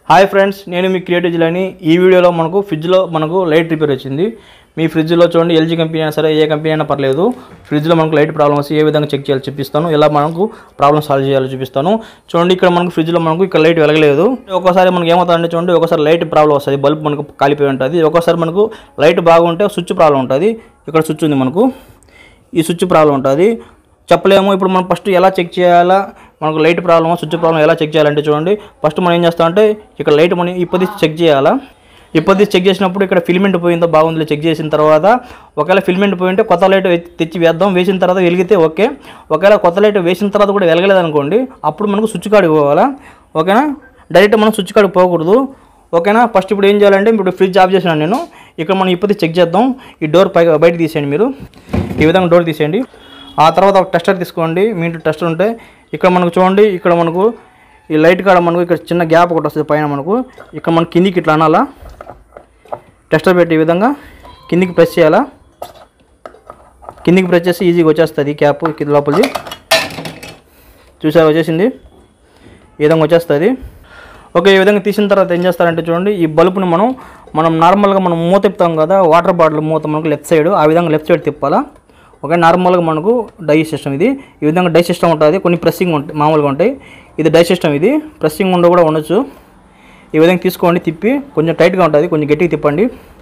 hi friends నేను మీ creative జిల్లాని ఈ వీడియోలో మనకు ఫ్రిడ్జ్లో మనకు లైట్ రిపేర్ వచ్చింది మీ ఫ్రిడ్జ్లో చూడండి ఎల్జీ కంపెనీ అయినా సరే ఏ కంపెనీ అయినా పర్లేదు ఫ్రిడ్జ్లో మనకు లైట్ ప్రాబ్లమ్ వస్తే ఏ విధంగా చెక్ చేయాలో చూపిస్తాను ఎలా మనకు ప్రాబ్లమ్ సాల్వ్ చేయాలో చూపిస్తాను చూడండి ఇక్కడ మనకు ఫ్రిడ్జ్లో మనకు ఇక్కడ లైట్ వెలగలేదు ఒక్కోసారి మనకి ఏమవుతుందంటే చూడండి ఒకసారి లైట్ ప్రాబ్లం వస్తుంది బల్బ్ మనకు కాలిపోయి ఉంటుంది ఒక్కోసారి మనకు లైట్ బాగుంటే స్విచ్ ప్రాబ్లం ఉంటుంది ఇక్కడ స్విచ్ ఉంది మనకు ఈ స్విచ్ ప్రాబ్లం ఉంటుంది చెప్పలేము ఇప్పుడు మనం ఫస్ట్ ఎలా చెక్ చేయాలా మనకు లైట్ ప్రాబ్లమ్ స్విచ్ ప్రాబ్లం ఎలా చెక్ చేయాలంటే చూడండి ఫస్ట్ మనం ఏం చేస్తామంటే ఇక్కడ లైట్ మనం ఇప్పటి చెక్ చేయాలా ఇప్పటి చెక్ చేసినప్పుడు ఇక్కడ ఫిల్మెంట్ పోయిందో బాగుందో చెక్ చేసిన తర్వాత ఒకవేళ ఫిల్మెంట్ పోయింటే కొత్త లైట్ వె- తెచ్చి వేద్దాం వేసిన తర్వాత వెలిగితే ఓకే ఒకవేళ కొత్త లైట్ వేసిన తర్వాత కూడా వెలగలేదు అనుకోండి అప్పుడు మనకు స్విచ్ కాడికి పోవాలా ఓకేనా డైరెక్ట్ మనం స్విచ్ కాడికి పోకూడదు ఓకేనా ఫస్ట్ ఇప్పుడు ఏం చేయాలంటే ఇప్పుడు ఫ్రిడ్జ్ ఆఫ్ చేసినాను నేను ఇక్కడ మనం ఇప్పుడు చెక్ చేద్దాం ఈ డోర్ పై బయట తీసేయండి మీరు ఈ విధంగా డోర్ తీసేయండి ఆ తర్వాత ఒక టెస్టర్ తీసుకోండి మీ ఇంట్లో టెస్టర్ ఉంటే ఇక్కడ మనకు చూడండి ఇక్కడ మనకు ఈ లైట్ కాడ మనకు ఇక్కడ చిన్న గ్యాప్ ఒకటి వస్తుంది పైన మనకు ఇక్కడ మన కిందికి ఇట్లా అనాలా టెస్టర్ పెట్టి ఈ విధంగా కిందికి ప్రెస్ చేయాలా కిందికి ప్రెస్ చేస్తే ఈజీగా వచ్చేస్తుంది క్యాప్ కింద లోపలిది చూసారా వచ్చేసింది ఈ విధంగా వచ్చేస్తుంది ఓకే ఈ విధంగా తీసిన తర్వాత ఏం చేస్తారంటే చూడండి ఈ బల్బుని మనం మనం నార్మల్గా మనం మూత తిప్పుతాం కదా వాటర్ బాటిల్ మూత మనకు లెఫ్ట్ సైడ్ ఆ విధంగా లెఫ్ట్ సైడ్ తిప్పాలా ఓకే నార్మల్గా మనకు డై సిస్టమ్ ఇది ఈ విధంగా డై సిస్టమ్ ఉంటుంది కొన్ని ప్రెస్సింగ్ ఉంటాయి మామూలుగా ఉంటాయి ఇది డై సిస్టమ్ ఇది ప్రెస్సింగ్ ఉండ కూడా ఉండొచ్చు ఈ విధంగా తీసుకోండి తిప్పి కొంచెం టైట్గా ఉంటుంది కొంచెం గట్టిగా తిప్పండి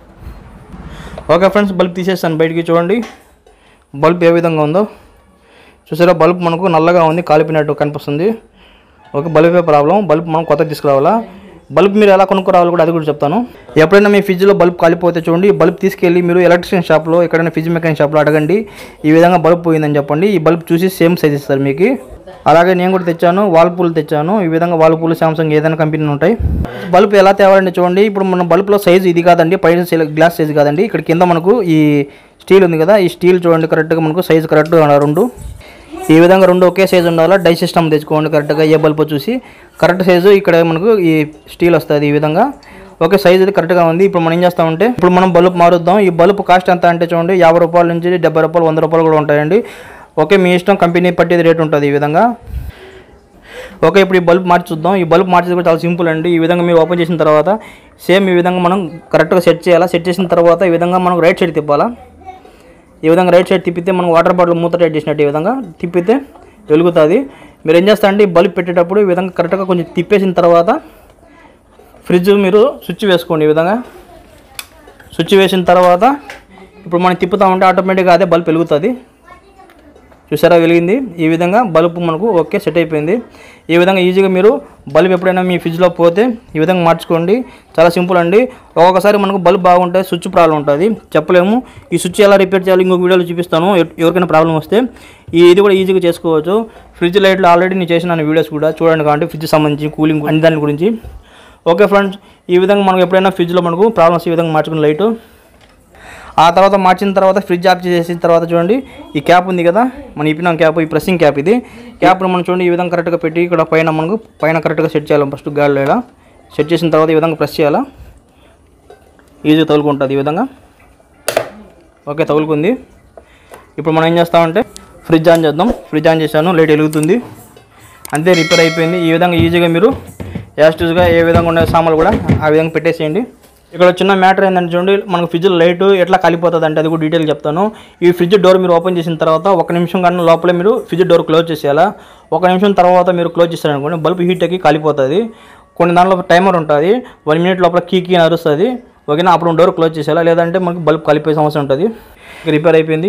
ఓకే ఫ్రెండ్స్ బల్బ్ తీసేస్తాను బయటికి చూడండి బల్బ్ ఏ విధంగా ఉందో చూసారా బల్బ్ మనకు నల్లగా ఉంది కాలిపోయినట్టు కనిపిస్తుంది ఓకే బల్బే ప్రాబ్లం బల్బ్ మనం కొత్త తీసుకురావాలా బల్బ్ మీరు ఎలా కొనుక్కోరావాలో కూడా అది కూడా చెప్తాను ఎప్పుడైనా మీ ఫ్రిడ్జ్లో బల్బ్ కాలిపోతే చూడండి ఈ బల్బ్ తీసుకెళ్ళి మీరు ఎలక్ట్రిషియన్ షాప్లో ఎక్కడైనా ఫ్రిడ్జ్ మెకానిక్ షాప్లో అడగండి ఈ విధంగా బల్బ్ పోయిందని చెప్పండి ఈ బల్బ్ చూసి సేమ్ సైజ్ ఇస్తారు మీకు అలాగే నేను కూడా తెచ్చాను వాల్ పూలు తెచ్చాను ఈ విధంగా వాల్ పూలు సామ్సంగ్ ఏదైనా కంపెనీ ఉంటాయి బల్బ్ ఎలా తేవాలంటే చూడండి ఇప్పుడు మన బల్బ్లో సైజు ఇది కాదండి పైన సైజ్ గ్లాస్ సైజ్ కాదండి ఇక్కడ కింద మనకు ఈ స్టీల్ ఉంది కదా ఈ స్టీల్ చూడండి కరెక్ట్గా మనకు సైజు కరెక్ట్గా రెండు ఈ విధంగా రెండు ఒకే సైజు ఉండాలా డై సిస్టమ్ తెచ్చుకోండి కరెక్ట్గా ఏ బల్బ్ చూసి కరెక్ట్ సైజు ఇక్కడ మనకు ఈ స్టీల్ వస్తుంది ఈ విధంగా ఓకే సైజ్ అది కరెక్ట్గా ఉంది ఇప్పుడు మనం ఏం చేస్తామంటే ఇప్పుడు మనం బల్బ్ మారుద్దాం ఈ బల్బ్ కాస్ట్ ఎంత అంటే చూడండి యాభై రూపాయల నుంచి డెబ్బై రూపాయలు వంద రూపాయలు కూడా ఉంటాయండి ఓకే మీ ఇష్టం కంపెనీ పట్టేది రేట్ ఉంటుంది ఈ విధంగా ఓకే ఇప్పుడు ఈ బల్బ్ మార్చి చూద్దాం ఈ బల్బ్ మార్చేది కూడా చాలా సింపుల్ అండి ఈ విధంగా మీరు ఓపెన్ చేసిన తర్వాత సేమ్ ఈ విధంగా మనం కరెక్ట్గా సెట్ చేయాలా సెట్ చేసిన తర్వాత ఈ విధంగా మనం రైట్ సైడ్ తిప్పాలా ఈ విధంగా రైట్ సైడ్ తిప్పితే మనం వాటర్ బాటిల్ మూత టైట్ చేసినట్టు ఈ విధంగా తిప్పితే వెలుగుతుంది మీరు ఏం చేస్తారంటే ఈ బల్బ్ పెట్టేటప్పుడు ఈ విధంగా కరెక్ట్గా కొంచెం తిప్పేసిన తర్వాత ఫ్రిడ్జ్ మీరు స్విచ్ వేసుకోండి ఈ విధంగా స్విచ్ వేసిన తర్వాత ఇప్పుడు మనం తిప్పుతా ఉంటే ఆటోమేటిక్గా అదే బల్బ్ వెలుగుతుంది చూసారా వెలిగింది ఈ విధంగా బల్బ్ మనకు ఓకే సెట్ అయిపోయింది ఈ విధంగా ఈజీగా మీరు బల్బ్ ఎప్పుడైనా మీ ఫ్రిడ్జ్లో పోతే ఈ విధంగా మార్చుకోండి చాలా సింపుల్ అండి ఒక్కొక్కసారి మనకు బల్బ్ బాగుంటే స్విచ్ ప్రాబ్లం ఉంటుంది చెప్పలేము ఈ స్విచ్ ఎలా రిపేర్ చేయాలి ఇంకొక వీడియోలో చూపిస్తాను ఎవ- ఎవరికైనా ప్రాబ్లం వస్తే ఈ ఇది కూడా ఈజీగా చేసుకోవచ్చు ఫ్రిడ్జ్ లైట్లు ఆల్రెడీ నేను చేసిన వీడియోస్ కూడా చూడండి కాబట్టి ఫ్రిడ్జ్ సంబంధించి కూలింగ్ అన్ని దాని గురించి ఓకే ఫ్రెండ్స్ ఈ విధంగా మనకు ఎప్పుడైనా ఫ్రిడ్జ్లో మనకు ప్రాబ్లమ్స్ ఈ విధంగా మార్చుకున్న లైటు ఆ తర్వాత మార్చిన తర్వాత ఫ్రిడ్జ్ ఆఫ్ చేసిన తర్వాత చూడండి ఈ క్యాప్ ఉంది కదా మన ఇప్పిన క్యాప్ ఈ ప్రెస్సింగ్ క్యాప్ ఇది క్యాప్ను మనం చూడండి ఈ విధంగా కరెక్ట్గా పెట్టి ఇక్కడ పైన మనకు పైన కరెక్ట్గా సెట్ చేయాలి ఫస్ట్ గాలిలో ఇలా సెట్ చేసిన తర్వాత ఈ విధంగా ప్రెస్ చేయాలా ఈజీగా తగులుకుంటుంది ఈ విధంగా ఓకే తగులుకుంది ఇప్పుడు మనం ఏం చేస్తామంటే ఫ్రిడ్జ్ ఆన్ చేద్దాం ఫ్రిడ్జ్ ఆన్ చేశాను లైట్ వెలుగుతుంది అంతే రిపేర్ అయిపోయింది ఈ విధంగా ఈజీగా మీరు యాస్టూస్గా ఏ విధంగా ఉండే సామాన్లు కూడా ఆ విధంగా పెట్టేసేయండి ఇక్కడ చిన్న మ్యాటర్ ఏంటంటే చూడండి మనకు ఫ్రిడ్జ్ లైట్ ఎట్లా కాలిపోతుంది అంటే అది కూడా డీటెయిల్ చెప్తాను ఈ ఫ్రిడ్జ్ డోర్ మీరు ఓపెన్ చేసిన తర్వాత ఒక నిమిషం కన్నా లోపలే మీరు ఫ్రిడ్జ్ డోర్ క్లోజ్ చేసేయాలా ఒక నిమిషం తర్వాత మీరు క్లోజ్ చేస్తారనుకోండి బల్బ్ హీట్ ఎక్కి కాలిపోతుంది కొన్ని దాంట్లో టైమర్ ఉంటుంది వన్ మినిట్ లోపల కీ కీ అరుస్తుంది ఓకేనా అప్పుడు డోర్ క్లోజ్ చేసేయాలా లేదంటే మనకు బల్బ్ కాలిపోయే సమస్య ఉంటుంది రిపేర్ అయిపోయింది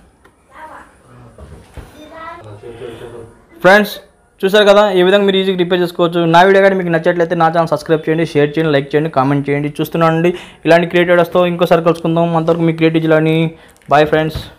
ఫ్రెండ్స్ చూసారు కదా ఈ విధంగా మీరు ఈజీగా రిపేర్ చేసుకోవచ్చు నా వీడియో కానీ మీకు నచ్చట్లయితే నా ఛానల్ సబ్స్క్రైబ్ చేయండి షేర్ చేయండి లైక్ చేయండి కామెంట్ చేయండి చూస్తున్నానండి ఇలాంటి క్రియేటివ్ వస్తావు ఇంకోసారి కలుసుకుందాం అంతవరకు మీ క్రియేటివ్ జిల్లాని బాయ్ ఫ్రెండ్స్